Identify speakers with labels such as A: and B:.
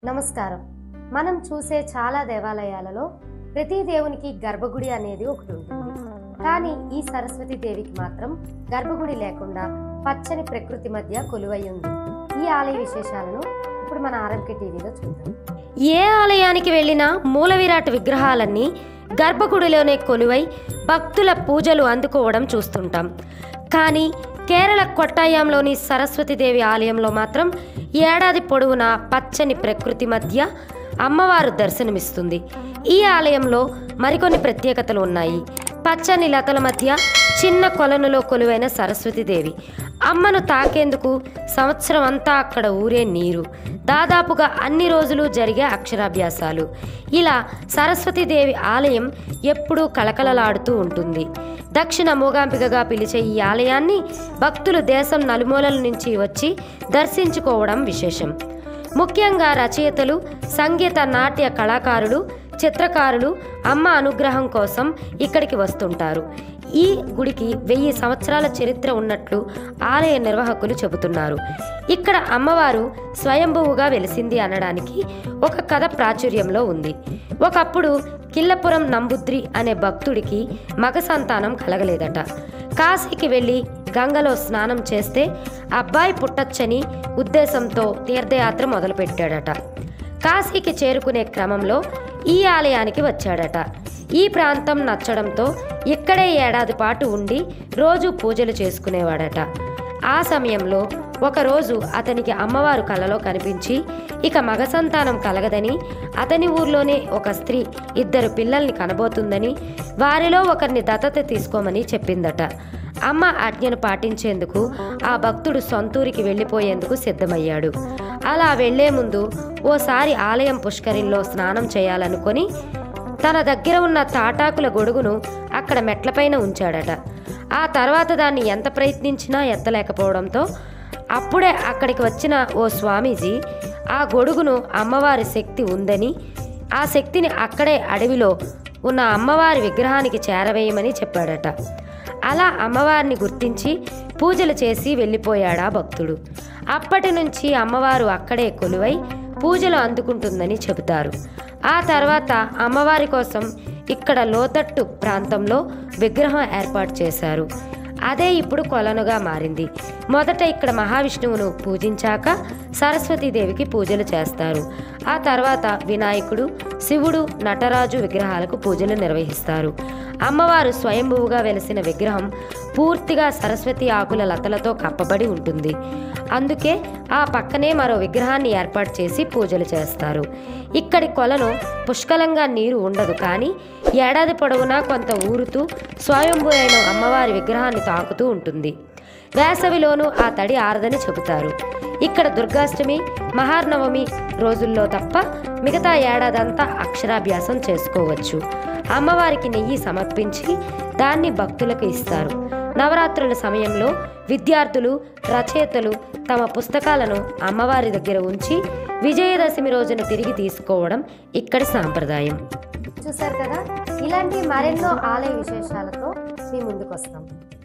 A: నమస్కారం మనం చూసే చాలా దేవాలయాలలో ప్రతి దేవునికి గర్భగుడి అనేది ఒకటి ఉంటుంది కానీ ఈ సరస్వతి దేవికి మాత్రం గర్భగుడి లేకుండా పచ్చని ప్రకృతి మధ్య కొలువై ఉంది ఈ ఆలయ విశేషాలను ఇప్పుడు మన ఆర్ఎంకే టీవీలో చూద్దాం ఏ ఆలయానికి వెళ్ళినా మూల విరాట్ విగ్రహాలన్నీ గర్భగుడిలోనే కొలువై భక్తుల పూజలు అందుకోవడం చూస్తుంటాం కానీ కేరళ కొట్టాయంలోని సరస్వతీదేవి ఆలయంలో మాత్రం ఏడాది పొడవునా పచ్చని ప్రకృతి మధ్య అమ్మవారు దర్శనమిస్తుంది ఈ ఆలయంలో మరికొన్ని ప్రత్యేకతలు ఉన్నాయి పచ్చని లతల మధ్య చిన్న కొలనులో కొలువైన సరస్వతీదేవి అమ్మను తాకేందుకు సంవత్సరం అంతా అక్కడ ఊరే నీరు దాదాపుగా అన్ని రోజులు జరిగే అక్షరాభ్యాసాలు ఇలా సరస్వతీదేవి ఆలయం ఎప్పుడూ కళకళలాడుతూ ఉంటుంది దక్షిణ మూగాంబికగా పిలిచే ఈ ఆలయాన్ని భక్తులు దేశం నలుమూలల నుంచి వచ్చి దర్శించుకోవడం విశేషం ముఖ్యంగా రచయితలు సంగీత నాట్య కళాకారులు చిత్రకారులు అమ్మ అనుగ్రహం కోసం ఇక్కడికి వస్తుంటారు ఈ గుడికి వెయ్యి సంవత్సరాల చరిత్ర ఉన్నట్లు ఆలయ నిర్వాహకులు చెబుతున్నారు ఇక్కడ అమ్మవారు స్వయంభువుగా వెలిసింది అనడానికి ఒక కథ ప్రాచుర్యంలో ఉంది ఒకప్పుడు కిల్లపురం నంబుద్రి అనే భక్తుడికి మగ సంతానం కలగలేదట కాశీకి వెళ్ళి గంగలో స్నానం చేస్తే అబ్బాయి పుట్టచ్చని ఉద్దేశంతో తీర్థయాత్ర మొదలుపెట్టాడట కాశీకి చేరుకునే క్రమంలో ఈ ఆలయానికి వచ్చాడట ఈ ప్రాంతం నచ్చడంతో ఇక్కడే ఏడాది పాటు ఉండి రోజు పూజలు చేసుకునేవాడట ఆ సమయంలో ఒకరోజు అతనికి అమ్మవారు కలలో కనిపించి ఇక మగ సంతానం కలగదని అతని ఊర్లోనే ఒక స్త్రీ ఇద్దరు పిల్లల్ని కనబోతుందని వారిలో ఒకరిని దత్తత తీసుకోమని చెప్పిందట అమ్మ ఆజ్ఞను పాటించేందుకు ఆ భక్తుడు సొంతూరికి వెళ్ళిపోయేందుకు సిద్ధమయ్యాడు అలా వెళ్లే ముందు ఓసారి ఆలయం పుష్కరిల్లో స్నానం చేయాలనుకొని తన దగ్గర ఉన్న తాటాకుల గొడుగును అక్కడ మెట్లపైన ఉంచాడట ఆ తర్వాత దాన్ని ఎంత ప్రయత్నించినా ఎత్తలేకపోవడంతో అప్పుడే అక్కడికి వచ్చిన ఓ స్వామీజీ ఆ గొడుగును అమ్మవారి శక్తి ఉందని ఆ శక్తిని అక్కడే అడవిలో ఉన్న అమ్మవారి విగ్రహానికి చేరవేయమని చెప్పాడట అలా అమ్మవారిని గుర్తించి పూజలు చేసి వెళ్ళిపోయాడా భక్తుడు అప్పటి నుంచి అమ్మవారు అక్కడే కొలువై పూజలు అందుకుంటుందని చెబుతారు ఆ తర్వాత అమ్మవారి కోసం ఇక్కడ లోతట్టు ప్రాంతంలో విగ్రహం ఏర్పాటు చేశారు అదే ఇప్పుడు కొలనుగా మారింది మొదట ఇక్కడ మహావిష్ణువును పూజించాక సరస్వతీదేవికి పూజలు చేస్తారు ఆ తర్వాత వినాయకుడు శివుడు నటరాజు విగ్రహాలకు పూజలు నిర్వహిస్తారు అమ్మవారు స్వయంభువుగా వెలిసిన విగ్రహం పూర్తిగా సరస్వతి ఆకుల లతలతో కప్పబడి ఉంటుంది అందుకే ఆ పక్కనే మరో విగ్రహాన్ని ఏర్పాటు చేసి పూజలు చేస్తారు ఇక్కడి కొలను పుష్కలంగా నీరు ఉండదు కానీ ఏడాది పొడవునా కొంత ఊరుతూ స్వయంభూ అయిన అమ్మవారి విగ్రహాన్ని తాకుతూ ఉంటుంది వేసవిలోనూ ఆ తడి ఆరదని చెబుతారు ఇక్కడ దుర్గాష్టమి మహార్నవమి రోజుల్లో తప్ప మిగతా ఏడాదంతా అక్షరాభ్యాసం చేసుకోవచ్చు అమ్మవారికి నెయ్యి సమర్పించి దాన్ని భక్తులకు ఇస్తారు నవరాత్రుల సమయంలో విద్యార్థులు రచయితలు తమ పుస్తకాలను అమ్మవారి దగ్గర ఉంచి విజయదశమి రోజున తిరిగి తీసుకోవడం ఇక్కడి సాంప్రదాయం చూసారు కదా ఇలాంటి మరెన్నో ఆలయ విశేషాలతో మీ ముందుకు వస్తాం